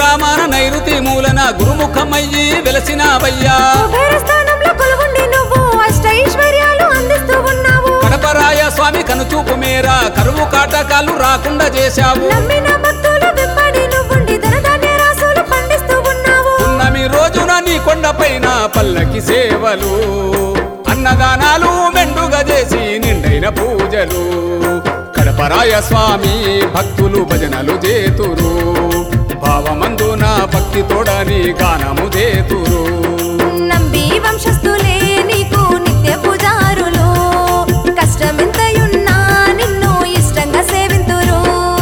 గ్రామాన నైరుతి మూలన గురుముఖమయ్యి వెలసినావయ్యా కుబేర స్థానంలో కొలువుండి నువ్వు అష్టైశ్వర్యాలు అందిస్తూ ఉన్నావు కడపరాయ స్వామి కనుచూపు మేర కరువు కాటకాలు రాకుండా చేశావు నమ్మిన భక్తులు వెంబడి నువ్వుండి ధనధాన్య రాసులు పండిస్తూ ఉన్నావు పున్నమి రోజున నీ కొండపైన పల్లకి సేవలు అన్నదానాలు మెండుగా చేసి నిండైన పూజలు కడపరాయ స్వామి భక్తులు భజనలు చేతురు భావమందున భక్తి తోడని గానము చేతురు నంబి వంశస్థులే నీకు నిత్య పూజారులు కష్టమెంతయున్నా నిన్ను ఇష్టంగా సేవింతురు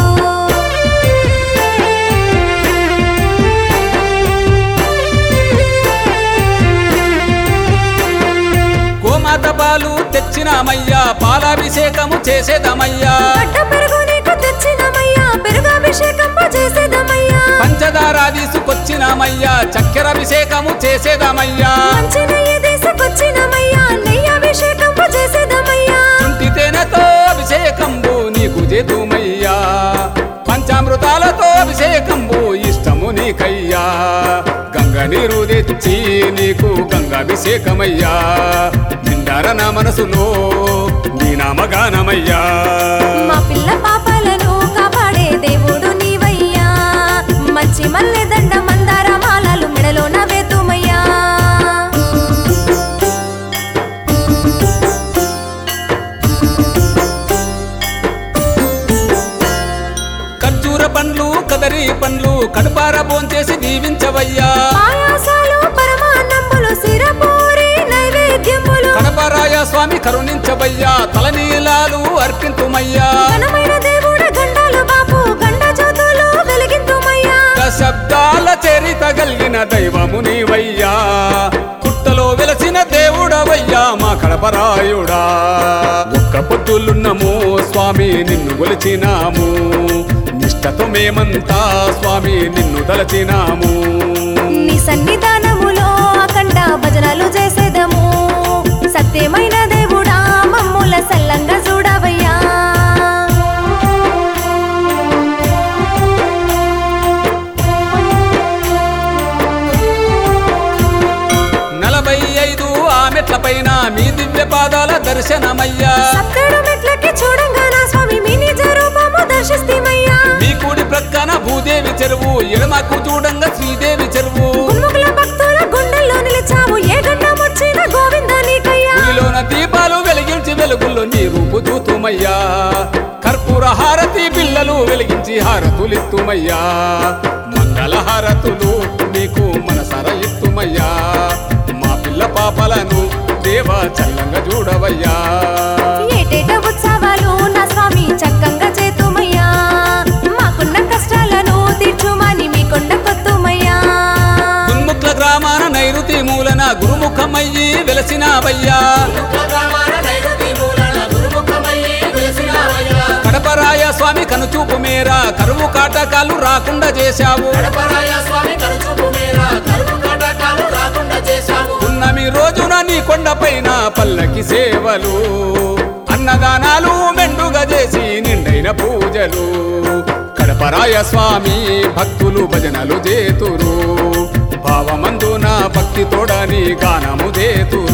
గోమాత పాలు తెచ్చినామయ్యా పాలాభిషేకము చేసేదమయ్యా గడ్డ పెరుగు నీకు తెచ్చినమయ్యా పెరుగాభిషేకము చేసేదమయ్యా పంచదార తీసుకొచ్చినామయ్యా చక్కెరాభిషేకము చేసేదమయ్యా మంచి నెయ్యి తీసుకొచ్చినమయ్యా నెయ్యి అభిషేకము చేసేదమయ్యా చుంటి తేనెతో అభిషేకంబు నీకు చేతుమయ్యా పంచామృతాలతో అభిషేకంబు ఇష్టము నీకయ్యా గంగ నీరు తెచ్చి నీకు గంగాభిషేకమయ్యా నిండార నా మనసులో నీ నామగానమయ్యా మా పిల్ల పాపాలను కాపాడే దేవుడు నీవయ్యా మంచి మల్లె దండ మందార మాలలు మెడలో నవేతుమయ్యా ఖర్జూర పండ్లు కదరి పండ్లు కడుపార భోంచేసి దీవించవయ్యా పాయాసాలు పరమాన్నములు సిరపూరి నైవేద్యములు కడపరాయ స్వామి కరుణించవయ్యా తలనీలాలు అర్పింతుమయ్యా ఘనమైన దేవుడ గండాలు బాపు గండ జ్యోతులు వెలిగింతుమయ్యా శబ్దాల చరిత కలిగిన దైవము నీవయ్యా పుట్టలో వెలసిన దేవుడవయ్యా మా కడపరాయుడా ఒక్క పొద్దులున్నము స్వామి నిన్ను కొలిచినాము నిష్టతో మేమంతా స్వామి నిన్ను తలచినాము నీ సన్నిధానములో అఖండ భజనలు చేసేదము సత్యమైన దేవుడా మమ్ముల సల్లంగా చూడవయ్యా నలభై ఐదు ఆ మెట్ల పైన మీ దివ్య పాదాల దర్శనమయ్యా సక్కడు మెట్లకి చూడంగా నా స్వామి మీ నిజ రూపము దర్శిస్తమయ్యా మీ కుడి ప్రక్కన భూదేవి చెరువు ఎడమకు చూడంగా శ్రీదేవి చెరువు గున్ముఖుల భక్తుల గుండెల్లో నిలిచావు ఏ గండం వచ్చిన గోవింద నీకయ్యా గుడిలోన దీపాలు వెలిగించి వెలుగుల్లో నీ రూపు చూతుమయ్యా కర్పూర హారతి పిల్లలు వెలిగించి హారతులిత్తుమయ్యా మంగళ హారతులు నీకు మనసర ఇత్తుమయ్యా మా పిల్ల పాపలను దేవ చల్లంగా చూడవయ్యా ఏటేట ఉత్సవాలు నా స్వామి చక్కంగా చేతుమయ్యా మాకున్న కష్టాలను తీర్చుమని మీ కొండ కొత్తుమయ్యా గున్ముఖ్ల గ్రామాన నైరుతి మూలన గురుముఖమయ్యి వెలసినావయ్యా కడపరాయ స్వామి కనుచూపు మేర కరువు కాటకాలు రాకుండా చేశావు పున్నమి రోజున నీ కొండపైన పల్లకి సేవలు అన్నదానాలు మెండుగా చేసి నిండైన పూజలు కడపరాయ స్వామి భక్తులు భజనలు చేతురు భావమందున భక్తి తోడని గానము చేతురు